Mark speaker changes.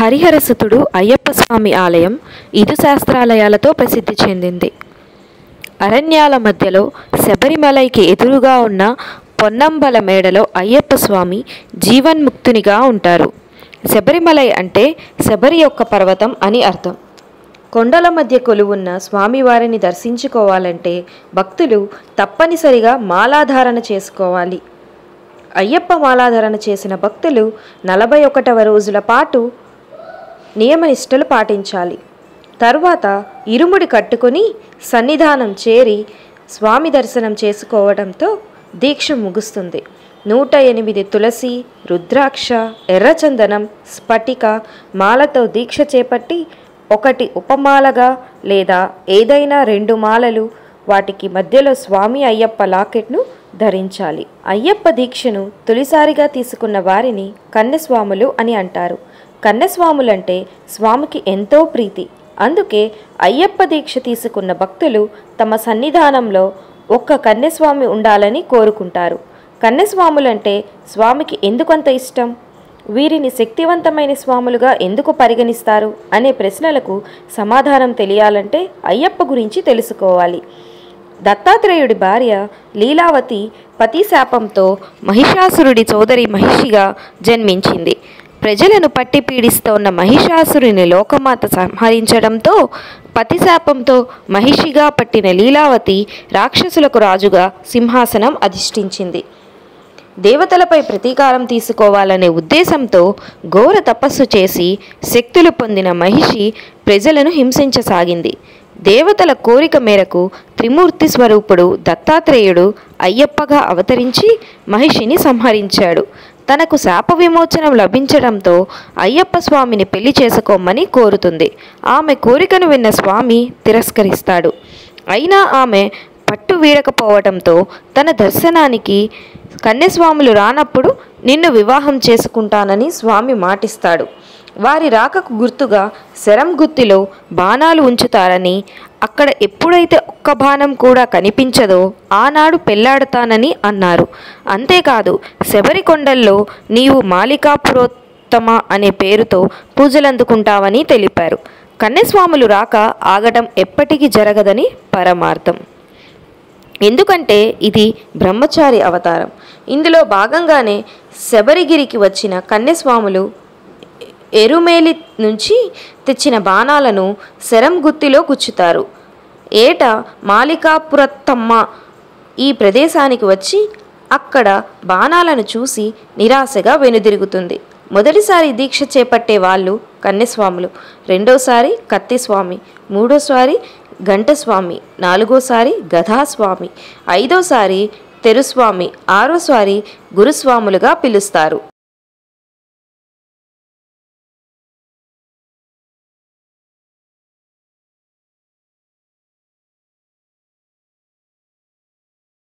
Speaker 1: హరిహరసుతుడు అయ్యప్ప స్వామి ఆలయం ఇరు శాస్త్రాలయాలతో ప్రసిద్ధి చెందింది అరణ్యాల మధ్యలో శబరిమలైకి ఎదురుగా ఉన్న పొన్నంబల మేడలో అయ్యప్ప స్వామి జీవన్ముక్తునిగా ఉంటారు శబరిమలై అంటే శబరి యొక్క పర్వతం అని అర్థం కొండల మధ్య కొలువున్న స్వామివారిని దర్శించుకోవాలంటే భక్తులు తప్పనిసరిగా మాలాధారణ చేసుకోవాలి అయ్యప్ప మాలాధారణ చేసిన భక్తులు నలభై ఒకటవ రోజుల పాటు నియమనిష్టలు పాటించాలి తరువాత ఇరుముడి కట్టుకొని సన్నిధానం చేరి స్వామి దర్శనం చేసుకోవడంతో దీక్ష ముగుస్తుంది నూట ఎనిమిది తులసి రుద్రాక్ష ఎర్రచందనం స్ఫటిక మాలతో దీక్ష చేపట్టి ఒకటి ఉపమాలగా లేదా ఏదైనా రెండు మాలలు వాటికి మధ్యలో స్వామి అయ్యప్ప లాకెట్ను ధరించాలి అయ్యప్ప దీక్షను తొలిసారిగా తీసుకున్న వారిని కన్యస్వాములు అని అంటారు కన్యస్వాములంటే స్వామికి ఎంతో ప్రీతి అందుకే అయ్యప్ప దీక్ష తీసుకున్న భక్తులు తమ సన్నిధానంలో ఒక్క కన్యస్వామి ఉండాలని కోరుకుంటారు కన్యస్వాములంటే స్వామికి ఎందుకంత ఇష్టం వీరిని శక్తివంతమైన స్వాములుగా ఎందుకు పరిగణిస్తారు అనే ప్రశ్నలకు సమాధానం తెలియాలంటే అయ్యప్ప గురించి తెలుసుకోవాలి దత్తాత్రేయుడి భార్య లీలావతి పతి శాపంతో మహిషాసురుడి సోదరి మహిషిగా జన్మించింది ప్రజలను పట్టి పీడిస్తోన్న మహిషాసురుని లోకమాత సంహరించడంతో పతిశాపంతో మహిషిగా పట్టిన లీలావతి రాక్షసులకు రాజుగా సింహాసనం అధిష్ఠించింది దేవతలపై ప్రతీకారం తీసుకోవాలనే ఉద్దేశంతో ఘోర తపస్సు చేసి శక్తులు పొందిన మహిషి ప్రజలను హింసించసాగింది దేవతల కోరిక మేరకు త్రిమూర్తి స్వరూపుడు దత్తాత్రేయుడు అయ్యప్పగా అవతరించి మహిషిని సంహరించాడు తనకు శాప విమోచనం లభించడంతో అయ్యప్ప స్వామిని పెళ్లి చేసుకోమని కోరుతుంది ఆమె కోరికను విన్న స్వామి తిరస్కరిస్తాడు అయినా ఆమె పట్టు వీడకపోవడంతో తన దర్శనానికి కన్యస్వాములు రానప్పుడు నిన్ను వివాహం చేసుకుంటానని స్వామి మాటిస్తాడు వారి రాకకు గుర్తుగా శరం గుత్తిలో బాణాలు ఉంచుతారని అక్కడ ఎప్పుడైతే ఒక్క బాణం కూడా కనిపించదో ఆనాడు పెళ్లాడతానని అన్నారు అంతేకాదు శబరికొండల్లో నీవు మాలికాపురోత్తమ అనే పేరుతో పూజలందుకుంటావని తెలిపారు కన్యస్వాములు రాక ఆగటం ఎప్పటికీ జరగదని పరమార్థం ఎందుకంటే ఇది బ్రహ్మచారి అవతారం ఇందులో భాగంగానే శబరిగిరికి వచ్చిన కన్యస్వాములు ఎరుమేలి నుంచి తెచ్చిన బాణాలను శరం గుత్తిలో గుచ్చుతారు ఏట మాలికాపురత్తమ్మ ఈ ప్రదేశానికి వచ్చి అక్కడ బాణాలను చూసి నిరాశగా వెనుదిరుగుతుంది మొదటిసారి దీక్ష చేపట్టే వాళ్ళు కన్యస్వాములు రెండోసారి కత్తిస్వామి మూడోసారి గంటస్వామి నాలుగోసారి గదాస్వామి ఐదోసారి తెరుస్వామి ఆరోసారి గురుస్వాములుగా పిలుస్తారు